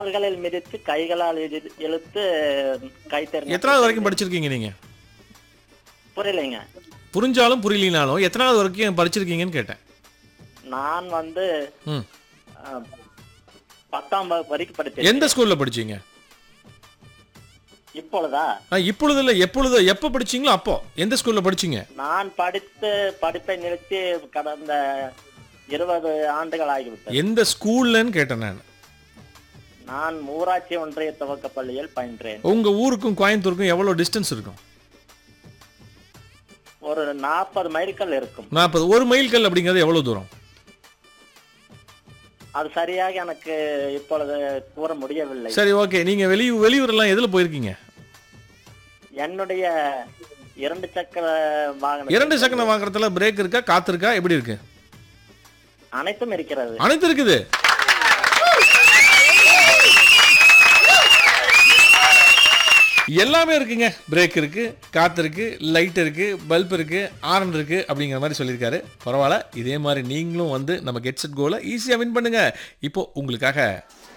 கால்களில் மிதித்து கைகளால் இழு- இழுத்து கை தெரிஞ்ச எத்தனாவது வரைக்கும் படிச்சிருக்கீங்க நீங்க புரியலைங்க புரிஞ்சாலும் புரியலினாலும் எத்தனாவது வரைக்கும் படிச்சிருக்கீங்கன்னு கேட்டேன் நான் வந்து ம் அஹ், பத்தாம் வகுப்பு வரைக்கும் படிச்சேன் எந்த ஸ்கூல்ல படிச்சீங்க இப்பொழுதா ஆ, இப்பொழுது இல்ல எப்பொழுது எப்போ படிச்சீங்களோ அப்போ எந்த ஸ்கூல்ல படிச்சீங்க நான் படித்து படிப்பை நிறுத்தி கடந்த இருபது ஆண்டுகள் ஆகிவிட்டது எந்த ஸ்கூல்லன்னு கேட்டேன் நான் நான் ஊராட்சி ஒன்றிய துவக்கப் பள்ளியில் பயின்றேன் உங்க ஊருக்கும் கோயம்புத்தூருக்கும் எவ்வளவு டிஸ்டன்ஸ் இருக்கும் ஒரு நாற்பது மைல்கள் இருக்கும் நாற்பது ஒரு மைல் கல் அப்படிங்கிறது எவ்வளவு தூரம் அது சரியாக எனக்கு இப்பொழுது கூற முடியவில்லை சரி ஓகே நீங்க வெளியூர் வெளியூர்லாம் எதுல போயிருக்கீங்க என்னுடைய இரண்டு சக்கர வாகனம் இரண்டு சக்கர வாங்குறதுல பிரேக் இருக்கா காத்து இருக்கா எப்படி இருக்கு அனைத்தும் இருக்கிறது அனைத்து இருக்குது எல்லாமே இருக்குங்க பிரேக் இருக்கு காத்து இருக்கு லைட் இருக்கு பல்ப் இருக்கு ஆரன் இருக்கு அப்படிங்கிற மாதிரி சொல்லியிருக்காரு பரவாயில்ல இதே மாதிரி நீங்களும் வந்து நம்ம கெட் செட் கோல ஈஸியாக வின் பண்ணுங்க இப்போ உங்களுக்காக